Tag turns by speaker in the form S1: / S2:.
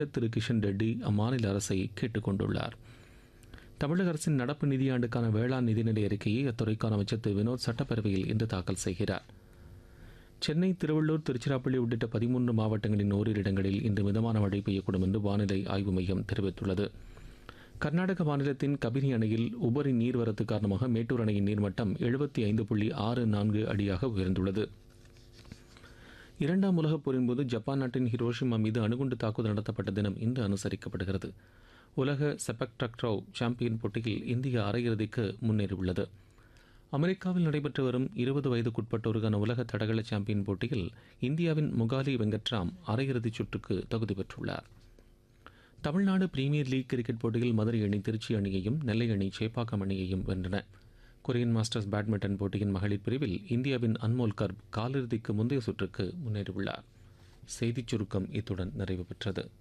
S1: திரு கிஷன் ரெட்டி அம்மாநில அரசை கேட்டுக் கொண்டுள்ளார் தமிழக அரசின் நடப்பு நிதியாண்டுக்கான வேளாண் நிதிநிலை அறிக்கையை அத்துறைக்கான அமைச்சர் திரு வினோத் சட்டப்பேரவையில் இன்று தாக்கல் செய்கிறார் சென்னை திருவள்ளூர் திருச்சிராப்பள்ளி உள்ளிட்ட பதிமூன்று மாவட்டங்களின் ஓரிரு இடங்களில் இன்று மிதமான மழை பெய்யக்கூடும் என்று வானிலை ஆய்வு மையம் தெரிவித்துள்ளது கர்நாடக மாநிலத்தின் கபினி அணையில் உபரி நீர்வரத்து காரணமாக மேட்டூர் அணையின் நீர்மட்டம் எழுபத்தி ஐந்து புள்ளி ஆறு நான்கு அடியாக உயர்ந்துள்ளது இரண்டாம் உலகப் போரின் போது ஜப்பான் நாட்டின் ஹிரோஷிமா மீது அணுகுண்டு தாக்குதல் நடத்தப்பட்ட தினம் இன்று அனுசரிக்கப்படுகிறது உலக செபக் டக்ரவ் சாம்பியன் போட்டியில் இந்தியா அரையிறுதிக்கு முன்னேறியுள்ளது அமெரிக்காவில் நடைபெற்று வரும் இருபது வயதுக்குட்பட்டோருக்கான உலக தடகள சாம்பியன் போட்டியில் இந்தியாவின் முகாலி வெங்கட்ராம் அரையிறுதிச் சுற்றுக்கு தகுதி பெற்றுள்ளார் தமிழ்நாடு பிரீமியர் லீக் கிரிக்கெட் போட்டியில் மதுரை அணி திருச்சி அணியையும் நெல்லை அணி சேப்பாக்கம் அணியையும் வென்றன கொரியன் மாஸ்டர்ஸ் பேட்மிண்டன் போட்டியின் மகளிர் பிரிவில் இந்தியாவின் அன்மோல் கர்ப் காலிறுதிக்கு முந்தைய சுற்றுக்கு முன்னேறியுள்ளார் செய்திச் சுருக்கம் இத்துடன் நிறைவு பெற்றது